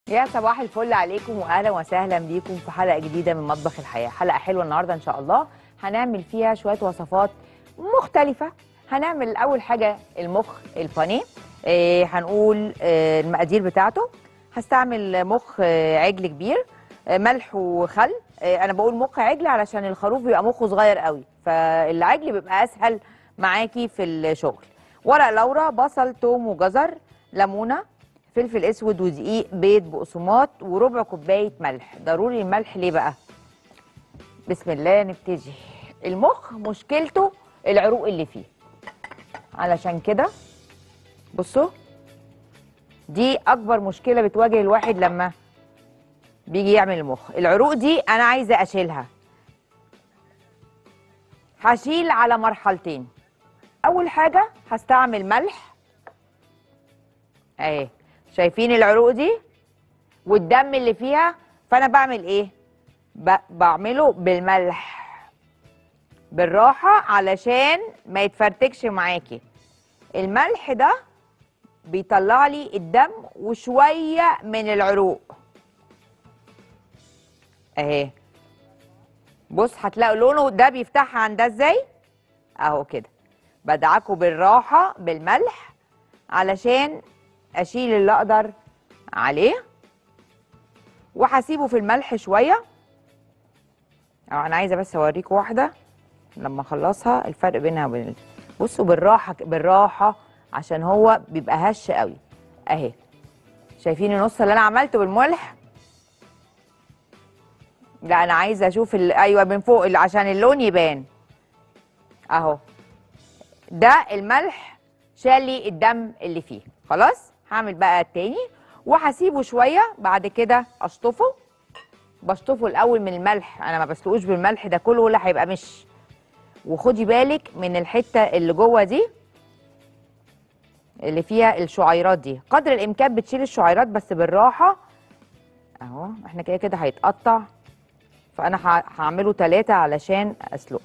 يا صباح الفل عليكم واهلا وسهلا بيكم في حلقه جديده من مطبخ الحياه حلقه حلوه النهارده ان شاء الله هنعمل فيها شويه وصفات مختلفه هنعمل اول حاجه المخ البانيه إيه هنقول آه، المقادير بتاعته هستعمل مخ آه، عجل كبير آه، ملح وخل آه، انا بقول مخ عجل علشان الخروف بيبقى مخه صغير قوي فالعجل بيبقى اسهل معاكي في الشغل ورق لورا بصل توم وجزر ليمونه فلفل اسود ودقيق بيض بقسماط وربع كوبايه ملح ضروري الملح ليه بقى بسم الله نبتدي المخ مشكلته العروق اللي فيه علشان كده بصوا دي اكبر مشكله بتواجه الواحد لما بيجي يعمل المخ العروق دي انا عايزه اشيلها هشيل على مرحلتين اول حاجه هستعمل ملح اهي شايفين العروق دي والدم اللي فيها فانا بعمل ايه ب- بعمله بالملح بالراحه علشان ما يتفرتكش معاكي الملح ده بيطلع لي الدم وشويه من العروق اهي بص هتلاقوا لونه ده بيفتحها عن ده ازاي اهو كده بدعكه بالراحه بالملح علشان اشيل اللي اقدر عليه وهسيبه في الملح شويه أو انا عايزه بس اوريكم واحده لما اخلصها الفرق بينها وبين بصوا بالراحه بالراحه عشان هو بيبقى هش قوي اهي شايفين النص اللي انا عملته بالملح لا انا عايزه اشوف ال... ايوه من فوق ال- عشان اللون يبان اهو ده الملح شال لي الدم اللي فيه خلاص هعمل بقى التاني وهسيبه شويه بعد كده اشطفه بشطفه الاول من الملح انا ما بسلقوش بالملح ده كله ولا هيبقى مش وخدي بالك من الحته اللي جوه دي اللي فيها الشعيرات دي قدر الامكان بتشيل الشعيرات بس بالراحه اهو احنا كده كده هيتقطع فانا ه- هعمله ثلاثة علشان اسلقه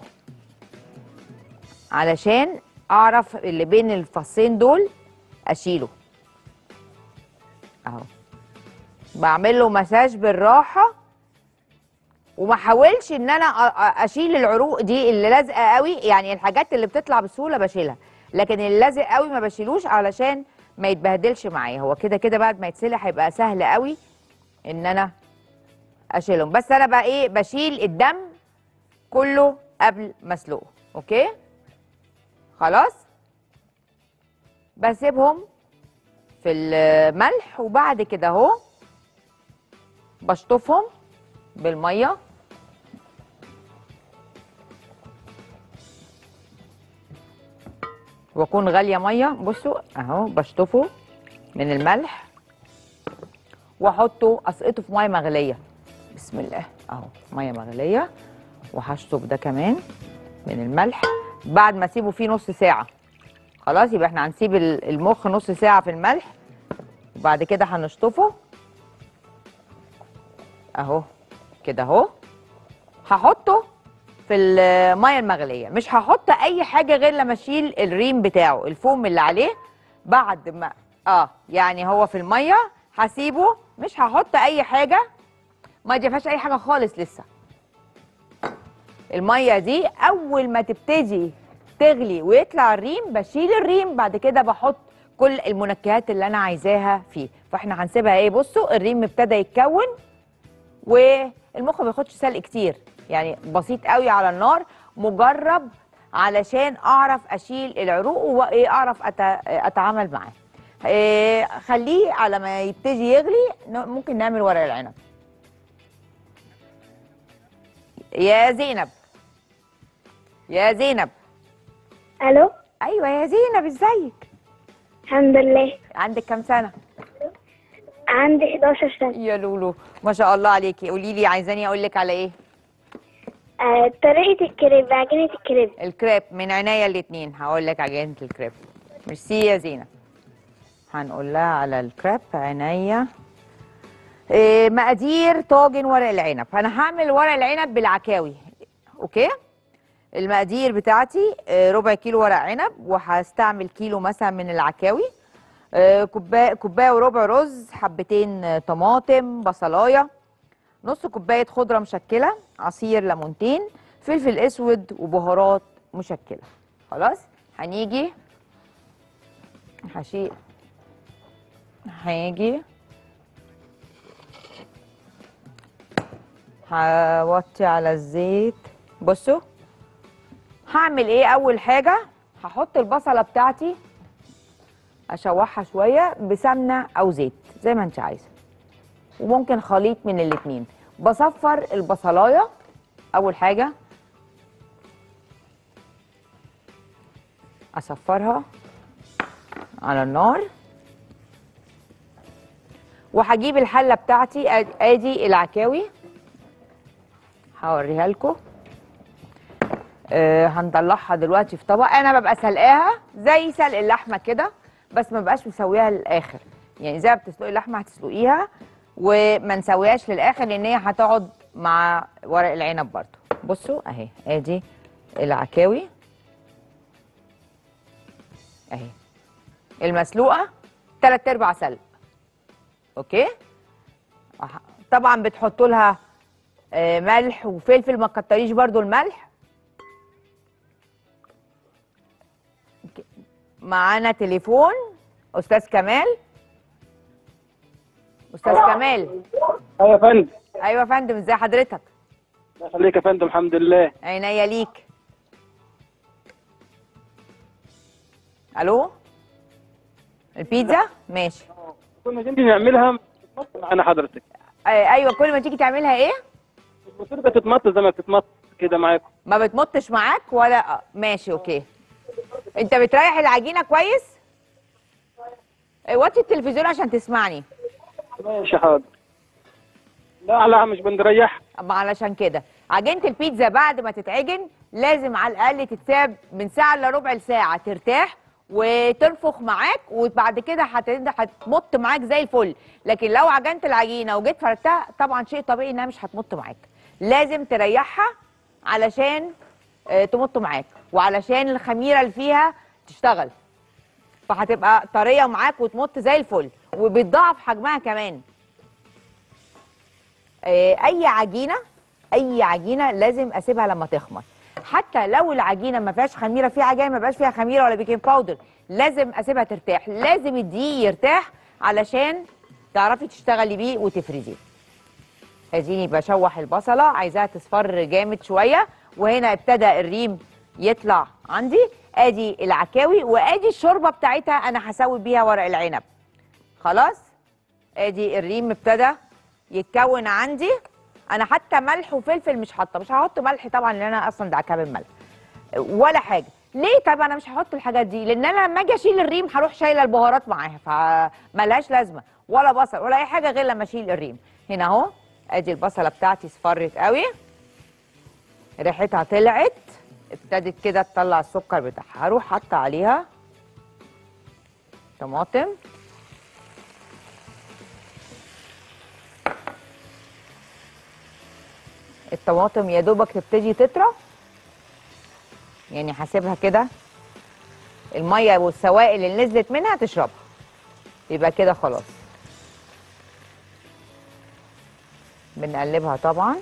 علشان اعرف اللي بين الفصين دول اشيله اهو بعمل له مساج بالراحه وما احاولش ان انا أ- أ- اشيل العروق دي اللي لازقه قوي يعني الحاجات اللي بتطلع بسهوله بشيلها لكن اللي لازق قوي ما بشيلوش علشان ما يتبهدلش معايا هو كده كده بعد ما يتسلق هيبقى سهل قوي ان انا اشيلهم بس انا بقى ايه بشيل الدم كله قبل ما اسلقه اوكي خلاص بسيبهم في الملح وبعد كده اهو بشطفهم بالميه واكون غاليه ميه بصوا اهو بشطفه من الملح واحطه اسقطه في ميه مغليه بسم الله اهو ميه مغليه وهشطف ده كمان من الملح بعد ما اسيبه فيه نص ساعه خلاص يبقى احنا هنسيب ال- المخ نص ساعه في الملح وبعد كده هنشطفه اهو كده اهو هحطه في الميه المغليه مش هحط اي حاجه غير لما اشيل الريم بتاعه الفوم اللي عليه بعد ما اه يعني هو في الميه هسيبه مش هحط اي حاجه ما دي فيهاش اي حاجه خالص لسه الميه دي اول ما تبتدي تغلي ويطلع الريم بشيل الريم بعد كده بحط كل المنكهات اللي انا عايزاها فيه فاحنا هنسيبها ايه بصوا الريم ابتدى يتكون والمخ ما بياخدش سلق كتير يعني بسيط قوي على النار مجرب علشان اعرف اشيل العروق وايه اعرف أت- اتعامل معاه إيه خليه على ما يبتدي يغلي ن- ممكن نعمل ورق العنب يا زينب يا زينب الو ايوه يا زينب ازيك الحمد لله عندك كام سنه عندي 11 سنة يا لولو ما شاء الله عليكي قولي لي عايزاني اقول لك على ايه آه، طريقة الكريب عجينة الكريب الكريب من عينيا الاتنين هقول لك عجينه الكريب ميرسي يا زينب هنقول لها على الكريب عينيا إيه مقادير طاجن ورق العنب انا هعمل ورق العنب بالعكاوي اوكي المقادير بتاعتي آه، ربع كيلو ورق عنب وهستعمل كيلو مثلا من العكاوي آه، كوبايه كوبايه وربع رز حبتين آه، طماطم بصلايه نص كوبايه خضره مشكله عصير ليمونتين فلفل اسود وبهارات مشكله خلاص هنيجي هشيل هاجي هوطي على الزيت بصوا هعمل ايه اول حاجه هحط البصله بتاعتي اشوحها شويه بسمنه او زيت زي ما انت عايزه وممكن خليط من الاتنين بصفر البصلايه اول حاجه اصفرها على النار وهجيب الحله بتاعتي آد- ادي العكاوي هوريها لكم آه هنطلعها دلوقتي في طبق انا ببقى سلقاها زي سلق اللحمه كده بس ما بقاش مسويها للاخر يعني زي ما بتسلقي اللحمه هتسلقيها وما نسويهاش للاخر لان هي هتقعد مع ورق العنب برضو بصوا اهي ادي العكاوي اهي المسلوقه تلات ارباع سلق اوكي أح- طبعا بتحطوا لها آه، ملح وفلفل ما تكتريش برضو الملح ك- معانا تليفون استاذ كمال استاذ كمال ايوه يا فندم ايوه يا فندم ازي حضرتك الله يخليك يا فندم الحمد لله عينيا ليك الو البيتزا ماشي كنا جنبي نعملها تتمط معانا حضرتك آه، ايوه كل ما تيجي تعملها ايه المفروض تتمط زي ما بتتمط كده معاكم ما بتمطش معاك ولا آه، ماشي اوكي انت بتريح العجينه كويس آه، وطي التلفزيون عشان تسمعني ماشي حاضر لا لا مش بنريح أما علشان كده عجينه البيتزا بعد ما تتعجن لازم على الاقل تتساب من ساعه الا ربع ساعه ترتاح وتنفخ معاك وبعد كده هت- هتمط معاك زي الفل لكن لو عجنت العجينه وجيت فردتها طبعا شيء طبيعي انها مش هتمط معاك لازم تريحها علشان آه، تمط معاك وعلشان الخميره اللي فيها تشتغل فهتبقى طريه معاك وتمط زي الفل وبتضاعف حجمها كمان آه، اي عجينه اي عجينه لازم اسيبها لما تخمر حتى لو العجينه ما فيهاش خميره في عجائن ما بقاش فيها خميره ولا بيكنج باودر لازم اسيبها ترتاح لازم الدقيق يرتاح علشان تعرفي تشتغلي بيه وتفرديه اديني بشوح البصله عايزاها تصفر جامد شويه وهنا ابتدى الريم يطلع عندي ادي العكاوي وادي الشوربه بتاعتها انا هسوي بيها ورق العنب خلاص ادي الريم ابتدى يتكون عندي انا حتى ملح وفلفل مش حاطه مش هحط ملح طبعا لان انا اصلا ده كامل ملح ولا حاجه ليه طب انا مش هحط الحاجات دي لان انا لما اجي اشيل الريم هروح شايله البهارات معاها فملهاش لازمه ولا بصل ولا اي حاجه غير لما اشيل الريم هنا اهو ادي البصله بتاعتي اصفرت قوي ريحتها طلعت ابتدت كده تطلع السكر بتاعها هروح حاطه عليها طماطم الطماطم يا دوبك تبتدي تطرى يعني هسيبها كده الميه والسوائل اللي نزلت منها تشربها يبقى كده خلاص بنقلبها طبعا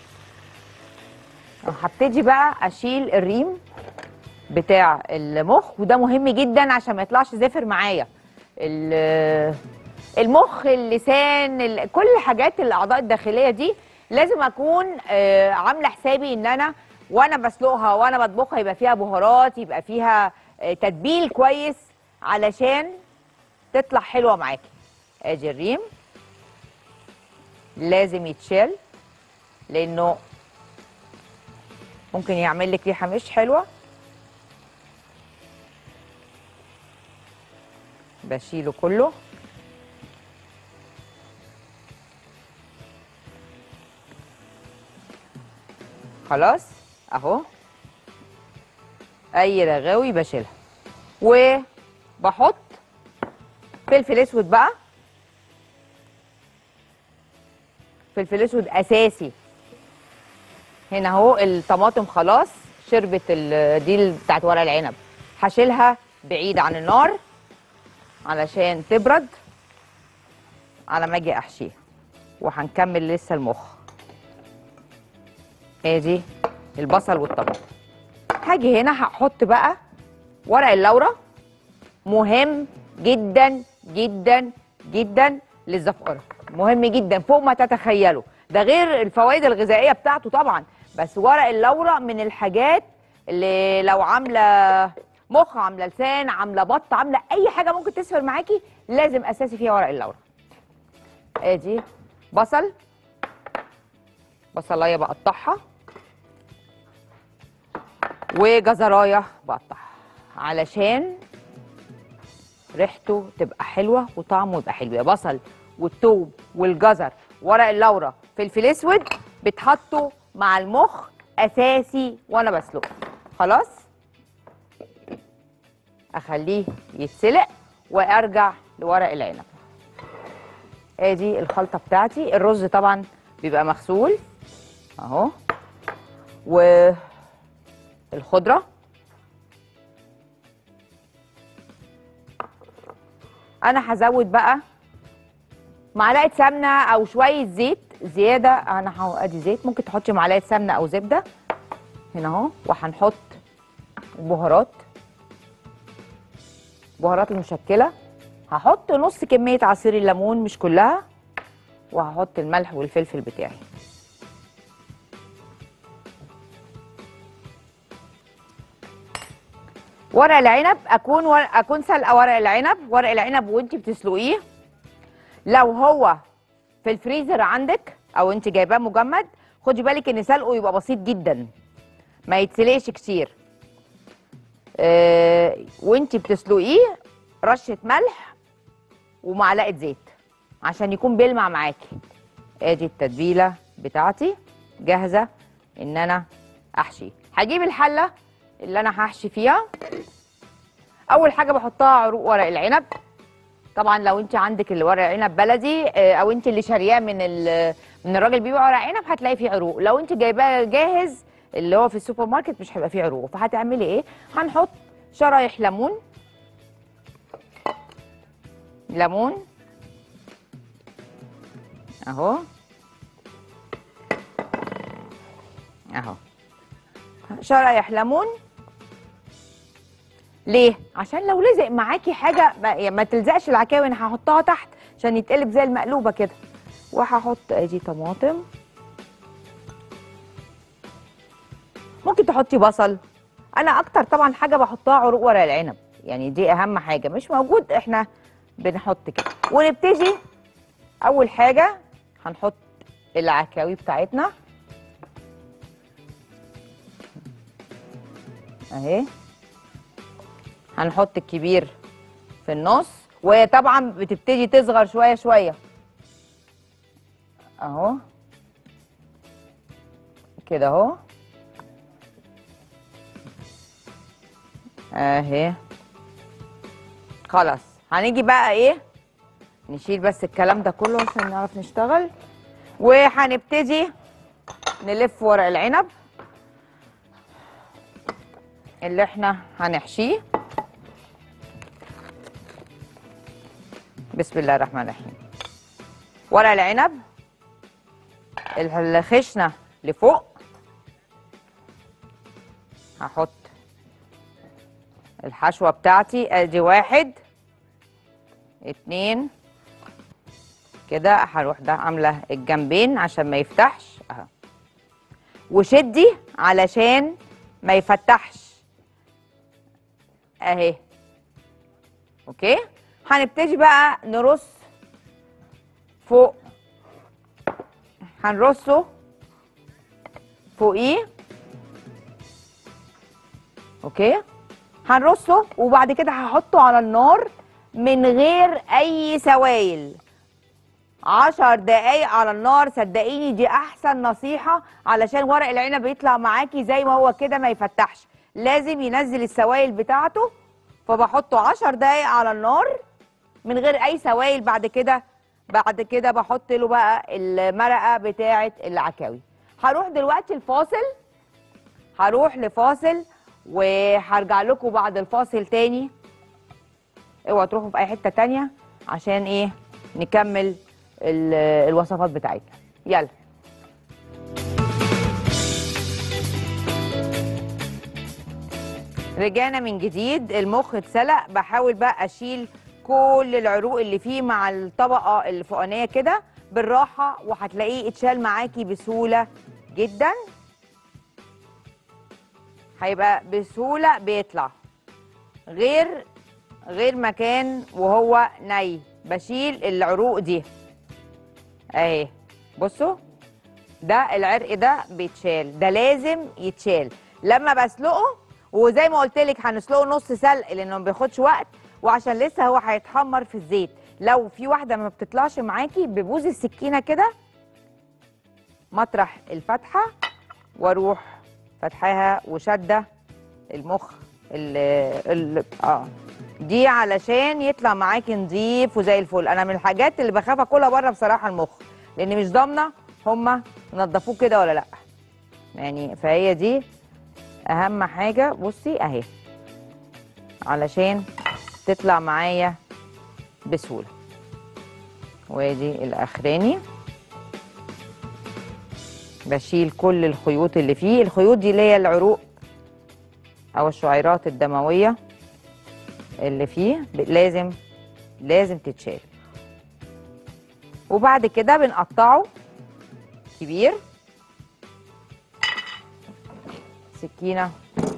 هبتدي بقى اشيل الريم بتاع المخ وده مهم جدا عشان ما يطلعش زفر معايا ال- المخ اللسان ال- كل حاجات الاعضاء الداخليه دي لازم اكون آه، عامله حسابي ان انا وانا بسلقها وانا بطبخها يبقى فيها بهارات يبقى فيها آه، تتبيل كويس علشان تطلع حلوه معاكي ادي الريم لازم يتشال لانه ممكن يعمل لك ريحه مش حلوه بشيله كله خلاص اهو اي رغاوي بشيلها وبحط فلفل اسود بقى فلفل اسود اساسي هنا اهو الطماطم خلاص شربت ال- دي ال- بتاعت ورق العنب هشيلها بعيد عن النار علشان تبرد على ما اجي احشيها وهنكمل لسه المخ ادي البصل والطماطم هاجي هنا هحط بقى ورق اللورا مهم جدا جدا جدا للزفاره مهم جدا فوق ما تتخيلوا ده غير الفوائد الغذائيه بتاعته طبعا بس ورق اللورا من الحاجات اللي لو عامله مخ عامله لسان عامله بط عامله اي حاجه ممكن تسفر معاكي لازم اساسي فيها ورق اللورا ادي بصل بصلايه بقطعها وجزرايه بقطعها علشان ريحته تبقى حلوه وطعمه يبقى حلو يا بصل والثوم والجزر ورق اللورا فلفل اسود بتحطوا مع المخ اساسي وانا بسلقه خلاص اخليه يتسلق وارجع لورق العنب ادي الخلطه بتاعتي الرز طبعا بيبقى مغسول اهو والخضره انا هزود بقى معلقه سمنه او شويه زيت زياده انا هو ادي زيت ممكن تحطي معلقه سمنه او زبده هنا اهو وهنحط بهارات بهارات المشكله هحط نص كميه عصير الليمون مش كلها وهحط الملح والفلفل بتاعي ورق العنب اكون ور... اكون سلقه ورق العنب ورق العنب وانت بتسلقيه لو هو في الفريزر عندك او انت جايباه مجمد خدي بالك ان سلقه يبقى بسيط جدا ما يتسلقش كتير اه وانت بتسلقيه رشه ملح ومعلقه زيت عشان يكون بيلمع معاكي ادي التتبيله بتاعتي جاهزه ان انا احشي هجيب الحله اللي انا هحشي فيها اول حاجه بحطها عروق ورق العنب طبعا لو انت عندك الورق عنب بلدي اه، او انت اللي شارياه من ال- من الراجل بيبيع ورق عنب هتلاقي فيه عروق لو انت جايباه جاهز اللي هو في السوبر ماركت مش هيبقى فيه عروق فهتعملي ايه هنحط شرايح ليمون ليمون اهو اهو شرايح ليمون ليه؟ عشان لو لزق معاكي حاجه ما, يعني ما تلزقش العكاوي انا هحطها تحت عشان يتقلب زي المقلوبه كده وهحط ادي طماطم ممكن تحطي بصل انا اكتر طبعا حاجه بحطها عروق ورق العنب يعني دي اهم حاجه مش موجود احنا بنحط كده ونبتدي اول حاجه هنحط العكاوي بتاعتنا اهي هنحط الكبير في النص وهي طبعا بتبتدي تصغر شويه شويه اهو كده اهو اهي خلاص هنيجي بقى ايه نشيل بس الكلام ده كله عشان نعرف نشتغل وهنبتدي نلف ورق العنب اللي احنا هنحشيه بسم الله الرحمن الرحيم ورق العنب الخشنه لفوق هحط الحشوه بتاعتي ادي واحد اتنين كده هروح ده عامله الجنبين عشان ما يفتحش اهو وشدي علشان ما يفتحش اهي اوكي هنبتدي بقى نرص فوق هنرصه فوقيه اوكي هنرصه وبعد كده هحطه على النار من غير اي سوائل عشر دقايق على النار صدقيني دي احسن نصيحة علشان ورق العنب يطلع معاكي زي ما هو كده ما يفتحش لازم ينزل السوائل بتاعته فبحطه عشر دقايق على النار من غير اي سوائل بعد كده بعد كده بحط له بقى المرقه بتاعه العكاوي هروح دلوقتي الفاصل هروح لفاصل وهرجع لكم بعد الفاصل تاني اوعوا تروحوا في اي حته تانية عشان ايه نكمل ال- الوصفات بتاعتنا يلا رجعنا من جديد المخ اتسلق بحاول بقى اشيل كل العروق اللي فيه مع الطبقه الفوقانيه كده بالراحه وهتلاقيه اتشال معاكي بسهوله جدا هيبقى بسهوله بيطلع غير غير مكان وهو ني بشيل العروق دي اهي بصوا ده العرق ده بيتشال ده لازم يتشال لما بسلقه وزي ما قلت لك هنسلقه نص سلق لانه ما بياخدش وقت وعشان لسه هو هيتحمر في الزيت لو في واحده ما بتطلعش معاكي ببوز السكينه كده مطرح الفتحه واروح فتحاها وشده المخ ال ال اه دي علشان يطلع معاكي نظيف وزي الفل انا من الحاجات اللي بخاف اكلها بره بصراحه المخ لان مش ضامنه هما نضفوه كده ولا لا يعني فهي دي اهم حاجه بصي اهي علشان تطلع معايا بسهوله وادي الاخراني بشيل كل الخيوط اللي فيه الخيوط دي اللي هي العروق او الشعيرات الدمويه اللي فيه ب- لازم لازم تتشال وبعد كده بنقطعه كبير سكينه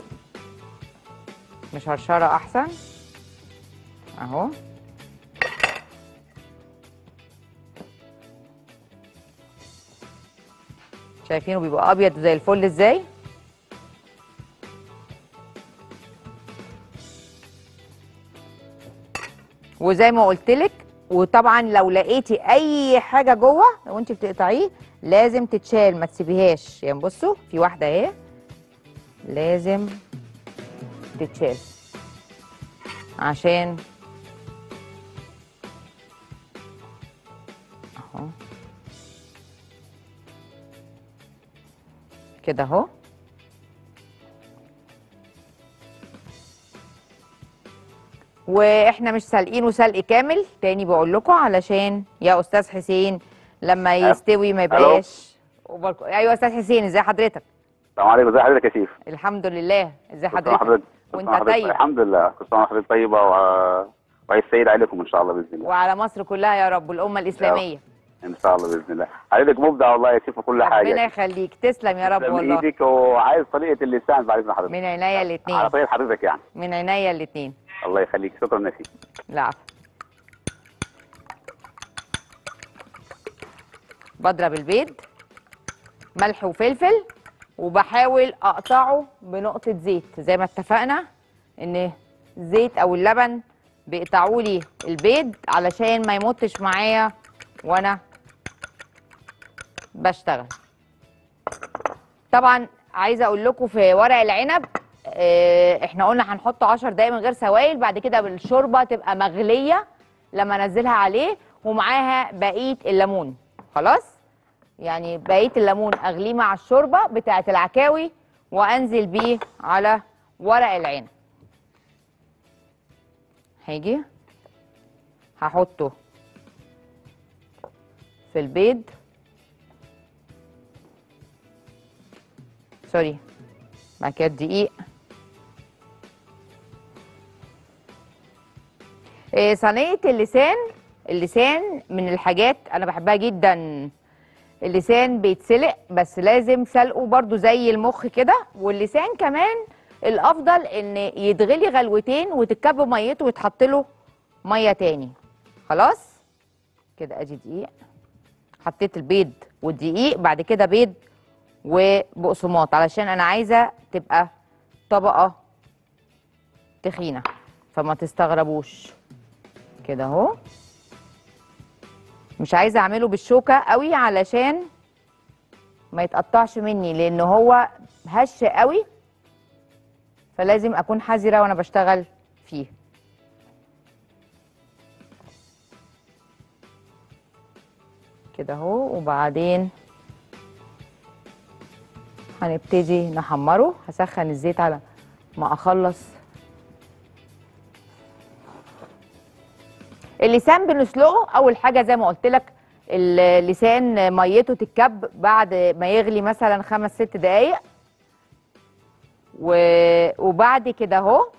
مشرشره احسن اهو شايفينه بيبقى ابيض زي الفل ازاي وزي ما قلت لك وطبعا لو لقيتي اي حاجه جوه لو انت بتقطعيه لازم تتشال ما تسيبيهاش يعني بصوا في واحده اهي لازم تتشال عشان اهو كده اهو واحنا مش سالقينه سلق كامل تاني بقول لكم علشان يا استاذ حسين لما يستوي ما ألو. يبقاش وبركو... ايوه استاذ حسين ازي حضرتك السلام عليكم ازي حضرتك يا شيف الحمد لله ازي كل سنة حضرتك كل وانت سنة حضرتك- طيب الحمد لله كل سنه وحضرتك طيبه و... وعيد سعيد عليكم ان شاء الله باذن الله وعلى مصر كلها يا رب والامه الاسلاميه ان شاء الله باذن الله حضرتك مبدع والله يا شيف في كل ربنا حاجه يخليك تسلم يا رب تسلم والله ايدك وعايز طريقه اللسان بعد اذن حضرتك من عينيا على الاثنين طريقه حضرتك يعني من عينيا الاثنين الله يخليك شكرا يا شيف العفو بضرب البيض ملح وفلفل وبحاول اقطعه بنقطة زيت زي ما اتفقنا ان الزيت او اللبن بيقطعوا لي البيض علشان ما يمطش معايا وانا بشتغل طبعا عايزه اقول لكم في ورق العنب آه، احنا قلنا هنحط 10 دقايق من غير سوائل بعد كده بالشوربه تبقى مغليه لما انزلها عليه ومعاها بقيه الليمون خلاص يعني بقيه الليمون اغليه مع الشوربه بتاعه العكاوي وانزل بيه على ورق العنب هاجي هحطه في البيض سوري بعد كده الدقيق إيه، صينية اللسان اللسان من الحاجات انا بحبها جدا اللسان بيتسلق بس لازم سلقه برضو زي المخ كده واللسان كمان الافضل ان يتغلي غلوتين وتتكب ميته ويتحط له ميه تاني خلاص كده ادي دقيق حطيت البيض والدقيق بعد كده بيض وبقسماط علشان انا عايزه تبقى طبقه تخينه فما تستغربوش كده اهو مش عايزه اعمله بالشوكه قوي علشان ما يتقطعش مني لان هو هش قوي فلازم اكون حذره وانا بشتغل فيه كده اهو وبعدين هنبتدي نحمره هسخن الزيت على ما اخلص اللسان بنسلقه اول حاجه زي ما قلت لك اللسان ميته تتكب بعد ما يغلي مثلا خمس ست دقايق و... وبعد كده اهو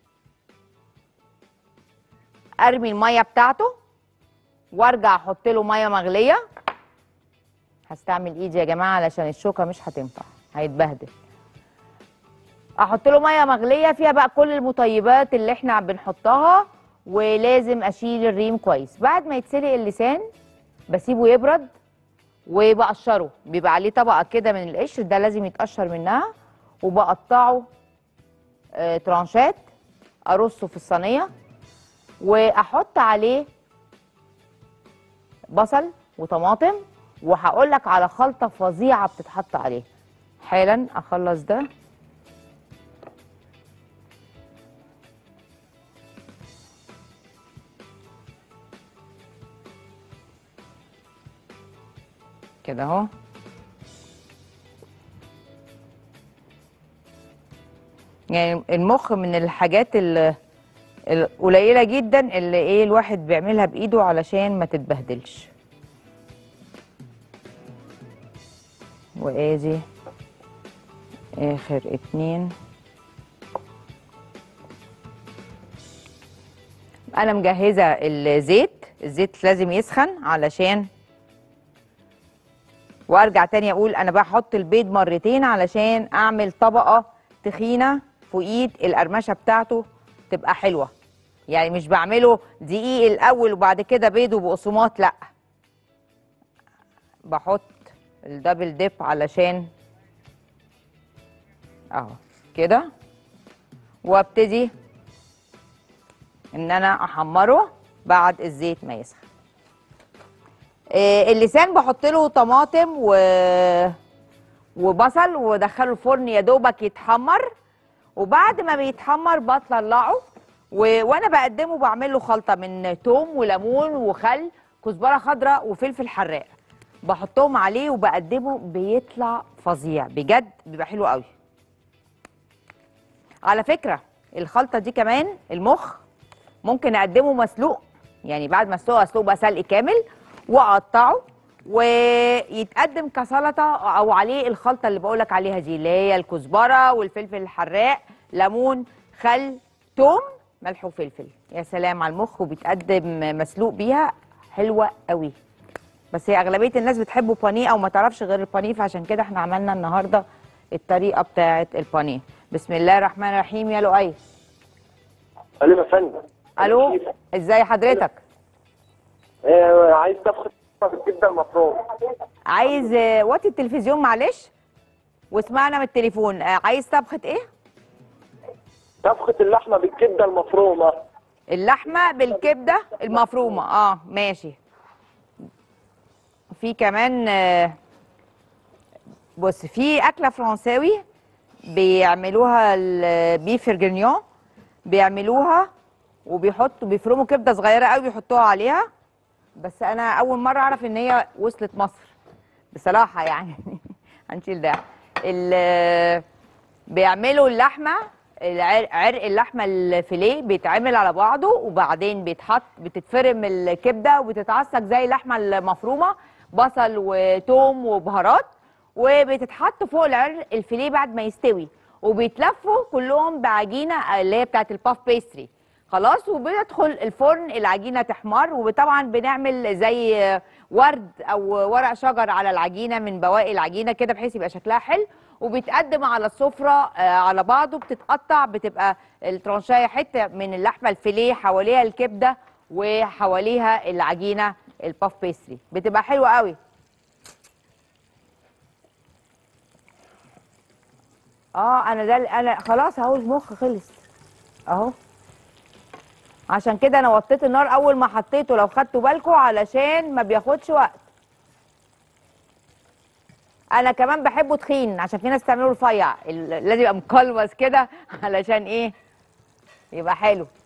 ارمي الميه بتاعته وارجع احط له ميه مغليه هستعمل ايدي يا جماعه علشان الشوكه مش هتنفع هيتبهدل احط له ميه مغليه فيها بقى كل المطيبات اللي احنا بنحطها ولازم اشيل الريم كويس بعد ما يتسلق اللسان بسيبه يبرد وبقشره بيبقى عليه طبقه كده من القشر ده لازم يتقشر منها وبقطعه آه، ترانشات ارصه في الصينيه واحط عليه بصل وطماطم وهقول لك على خلطه فظيعه بتتحط عليه حالا اخلص ده كده اهو يعني المخ من الحاجات ال- القليله جدا اللي ايه الواحد بيعملها بايده علشان ما تتبهدلش وادي اخر اتنين انا مجهزه الزيت الزيت لازم يسخن علشان وارجع تاني اقول انا بحط البيض مرتين علشان اعمل طبقه تخينه فوقيه القرمشه بتاعته تبقى حلوه يعني مش بعمله دقيق الاول وبعد كده بيض وبقسماط لا بحط الدبل ديب علشان اهو كده وابتدي ان انا احمره بعد الزيت ما يسخن آه، اللسان بحط له طماطم و... وبصل وادخله الفرن يا دوبك يتحمر وبعد ما بيتحمر بطلعه و... وانا بقدمه بعمل له خلطه من توم وليمون وخل كزبره خضراء وفلفل حراق بحطهم عليه وبقدمه بيطلع فظيع بجد بيبقى حلو قوي على فكره الخلطه دي كمان المخ ممكن اقدمه مسلوق يعني بعد ما اسلقه اسلقه بقى سلق كامل واقطعه ويتقدم كسلطه او عليه الخلطه اللي بقولك عليها دي اللي هي الكزبره والفلفل الحراق ليمون خل توم ملح وفلفل يا سلام على المخ وبيتقدم مسلوق بيها حلوه قوي بس هي اغلبيه الناس بتحبه بانيه او ما تعرفش غير البانيه فعشان كده احنا عملنا النهارده الطريقه بتاعه البانيه بسم الله الرحمن الرحيم يا لؤي سلام يا فندم الو ازاي حضرتك آه، عايز طبخة بالكبده المفروم عايز آه، وطي التلفزيون معلش واسمعنا من التليفون آه، عايز طبخه ايه طبخة اللحمه بالكبده المفرومه اللحمه بالكبده المفرومه اه ماشي في كمان آه، بص في اكله فرنساوي بيعملوها البيف فرجنيون بيعملوها وبيحطوا بيفرموا كبده صغيره قوي بيحطوها عليها بس انا اول مره اعرف ان هي وصلت مصر بصراحه يعني هنشيل ده ال- بيعملوا اللحمه العر- عرق اللحمه الفيليه بيتعمل على بعضه وبعدين بيتحط بتتفرم الكبده وبتتعصج زي اللحمه المفرومه بصل وتوم وبهارات وبتتحط فوق العرق الفيليه بعد ما يستوي وبيتلفوا كلهم بعجينه اللي هي بتاعت الباف بيستري خلاص وبندخل الفرن العجينه تحمر وطبعا بنعمل زي ورد او ورق شجر على العجينه من بواقي العجينه كده بحيث يبقى شكلها حلو وبيتقدم على السفره آه، على بعضه بتتقطع بتبقى الترانشايه حته من اللحمه الفيليه حواليها الكبده وحواليها العجينه الباف بيستري بتبقى حلوه قوي اه انا ده انا خلاص اهو المخ خلص اهو عشان كده انا وطيت النار اول ما حطيته لو خدتوا بالكم علشان ما بياخدش وقت انا كمان بحبه تخين عشان في ناس تعمله رفيع ال- لازم يبقى مقلوص كده علشان ايه يبقى حلو